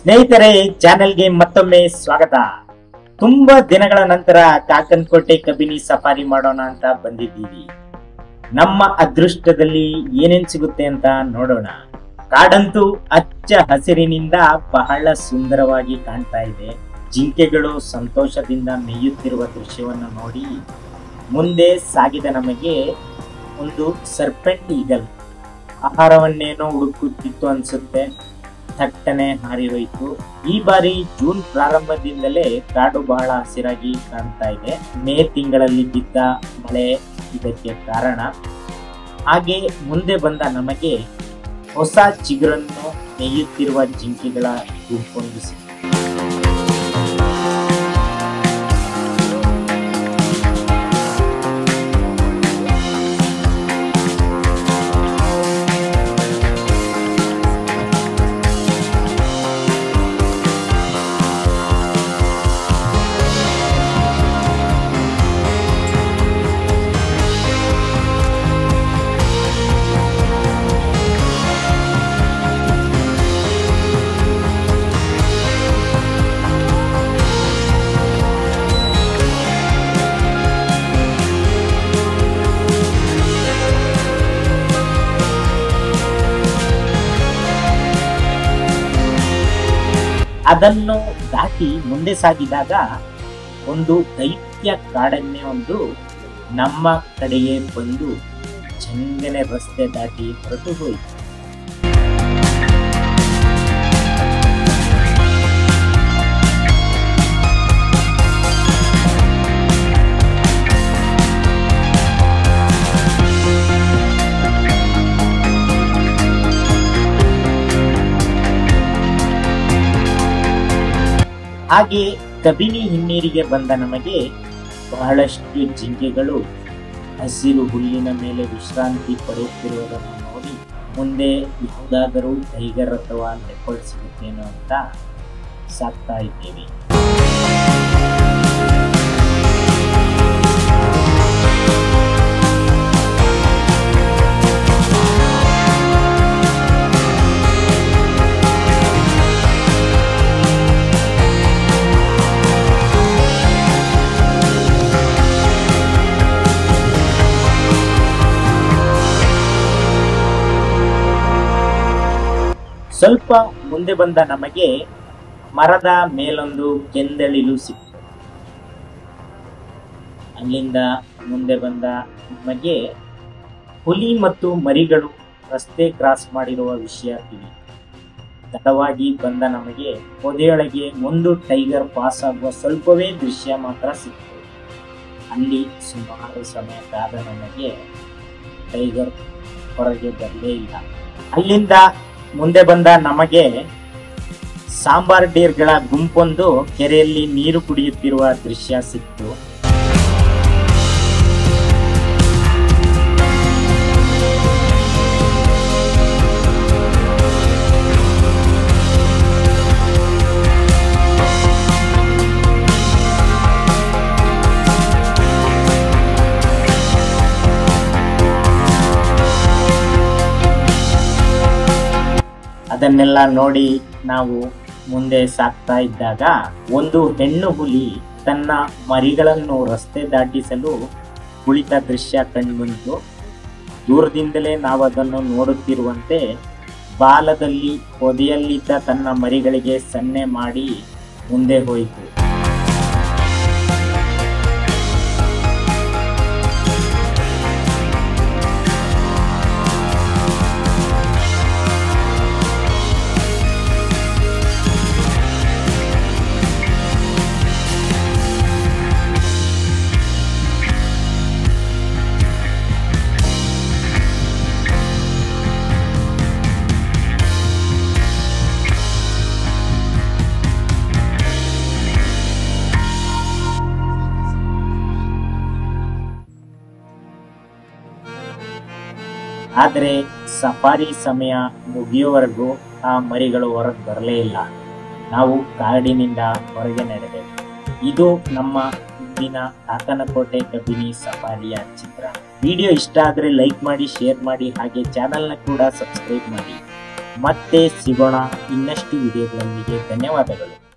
ಸ್ನೇಹಿತರೆ ಚಾನೆಲ್ಗೆ ಮತ್ತೊಮ್ಮೆ ಸ್ವಾಗತ ತುಂಬಾ ದಿನಗಳ ನಂತರ ಕಾಕನ್ಕೋಟೆ ಕಬಿನಿ ಸಫಾರಿ ಮಾಡೋಣ ಅಂತ ಬಂದಿದ್ದೀವಿ ನಮ್ಮ ಅದೃಷ್ಟದಲ್ಲಿ ಏನೇನ್ ಸಿಗುತ್ತೆ ಅಂತ ನೋಡೋಣ ಕಾಡಂತೂ ಹಚ್ಚ ಹಸಿರಿನಿಂದ ಬಹಳ ಸುಂದರವಾಗಿ ಕಾಣ್ತಾ ಇದೆ ಜಿಂಕೆಗಳು ಸಂತೋಷದಿಂದ ಮೇಯುತ್ತಿರುವ ದೃಶ್ಯವನ್ನು ನೋಡಿ ಮುಂದೆ ಸಾಗಿದ ನಮಗೆ ಒಂದು ಸರ್ಪೆಂಟ್ ಈಗಲ್ ಆಹಾರವನ್ನೇನೋ ಹುಡುಕುತ್ತಿತ್ತು ಅನ್ಸುತ್ತೆ ಥಟ್ಟನೆ ಹಾರಿ ಹೋಯಿತು ಈ ಬಾರಿ ಜೂನ್ ಪ್ರಾರಂಭದಿಂದಲೇ ಕಾಡು ಬಹಳ ಹಸಿರಾಗಿ ಕಾಣ್ತಾ ಇದೆ ಮೇ ತಿಂಗಳಲ್ಲಿ ಬಿದ್ದ ಮಳೆ ಇದಕ್ಕೆ ಕಾರಣ ಹಾಗೆ ಮುಂದೆ ಬಂದ ನಮಗೆ ಹೊಸ ಚಿಗುರನ್ನು ಮೇಯುತ್ತಿರುವ ಜಿಂಕೆಗಳ ಗುಂಪೊಂದು ಸಿಕ್ಕಿತು ಅದನ್ನು ದಾಟಿ ಮುಂದೆ ಸಾಗಿದಾಗ ಒಂದು ದೈತ್ಯ ಕಾಡನ್ನೇ ಒಂದು ನಮ್ಮ ಕಡೆಗೆ ಬಂದು ಚಂಗನೆ ರಸ್ತೆ ದಾಟಿ ಹೊರಟು ಹೋಯಿತು ಹಾಗೆ ಕಬಿನಿ ಹಿನ್ನೀರಿಗೆ ಬಂದ ನಮಗೆ ಬಹಳಷ್ಟು ಜಿಂಕೆಗಳು ಹಸಿರು ಹುಲ್ಲಿನ ಮೇಲೆ ವಿಶ್ರಾಂತಿ ಪಡೆಯುತ್ತಿರುವುದನ್ನು ನೋಡಿ ಮುಂದೆ ಯಾವುದಾದರೂ ಟೈಗರ್ ಅಥವಾ ಲೆಪರ್ಡ್ ಸಿಗುತ್ತೇನೋ ಅಂತ ಸಾಕ್ತಾ ಇದ್ದೇವೆ ಸ್ವಲ್ಪ ಮುಂದೆ ಬಂದ ನಮಗೆ ಮರದ ಮೇಲೊಂದು ಕೆಂದಳಿಲು ಸಿಕ್ತು ಅಲ್ಲಿಂದ ಮುಂದೆ ಬಂದ ನಮಗೆ ಹುಲಿ ಮತ್ತು ಮರಿಗಳು ರಸ್ತೆ ಕ್ರಾಸ್ ಮಾಡಿರುವ ವಿಷಯ ತಿಳಿಯಿತು ತಡವಾಗಿ ಬಂದ ನಮಗೆ ಪೊದೆಯೊಳಗೆ ಒಂದು ಟೈಗರ್ ಪಾಸ್ ಆಗುವ ಸ್ವಲ್ಪವೇ ದೃಶ್ಯ ಮಾತ್ರ ಸಿಕ್ತು ಅಲ್ಲಿ ಸುಮಾರು ಸಮಯ ಕಾದ ನಮಗೆ ಟೈಗರ್ ಹೊರಗೆ ಬರಲೇ ಇಲ್ಲ ಅಲ್ಲಿಂದ ಮುಂದೆ ಬಂದ ನಮಗೆ ಸಾಂಬಾರ್ ಡೇರ್ಗಳ ಗುಂಪೊಂದು ಕೆರೆಯಲ್ಲಿ ನೀರು ಕುಡಿಯುತ್ತಿರುವ ದೃಶ್ಯ ಸಿಕ್ತು ಅದನ್ನೆಲ್ಲ ನೋಡಿ ನಾವು ಮುಂದೆ ಸಾಕ್ತಾ ಇದ್ದಾಗ ಒಂದು ಹೆಣ್ಣು ಹುಲಿ ತನ್ನ ಮರಿಗಳನ್ನು ರಸ್ತೆ ದಾಟಿಸಲು ಕುಳಿತ ದೃಶ್ಯ ಕಂಡುಬಂತು ದೂರದಿಂದಲೇ ನಾವು ಅದನ್ನು ನೋಡುತ್ತಿರುವಂತೆ ಬಾಲದಲ್ಲಿ ಹೊದೆಯಲ್ಲಿದ್ದ ತನ್ನ ಮರಿಗಳಿಗೆ ಸನ್ನೆ ಮಾಡಿ ಮುಂದೆ ಹೋಯಿತು ಆದರೆ ಸಫಾರಿ ಸಮಯ ಮುಗಿಯುವವರೆಗೂ ಆ ಮರಿಗಳು ಹೊರಗೆ ಬರಲೇ ಇಲ್ಲ ನಾವು ಕಾಡಿನಿಂದ ಹೊರಗೆ ನಡೆದೆವು ಇದು ನಮ್ಮ ಇಂದಿನ ಕಾಕನಕೋಟೆ ಕಬಿನಿ ಸಫಾರಿಯ ಚಿತ್ರ ವಿಡಿಯೋ ಇಷ್ಟ ಆದರೆ ಲೈಕ್ ಮಾಡಿ ಶೇರ್ ಮಾಡಿ ಹಾಗೆ ಚಾನಲ್ನ ಕೂಡ ಸಬ್ಸ್ಕ್ರೈಬ್ ಮಾಡಿ ಮತ್ತೆ ಸಿಗೋಣ ಇನ್ನಷ್ಟು ವಿಡಿಯೋಗಳೊಂದಿಗೆ ಧನ್ಯವಾದಗಳು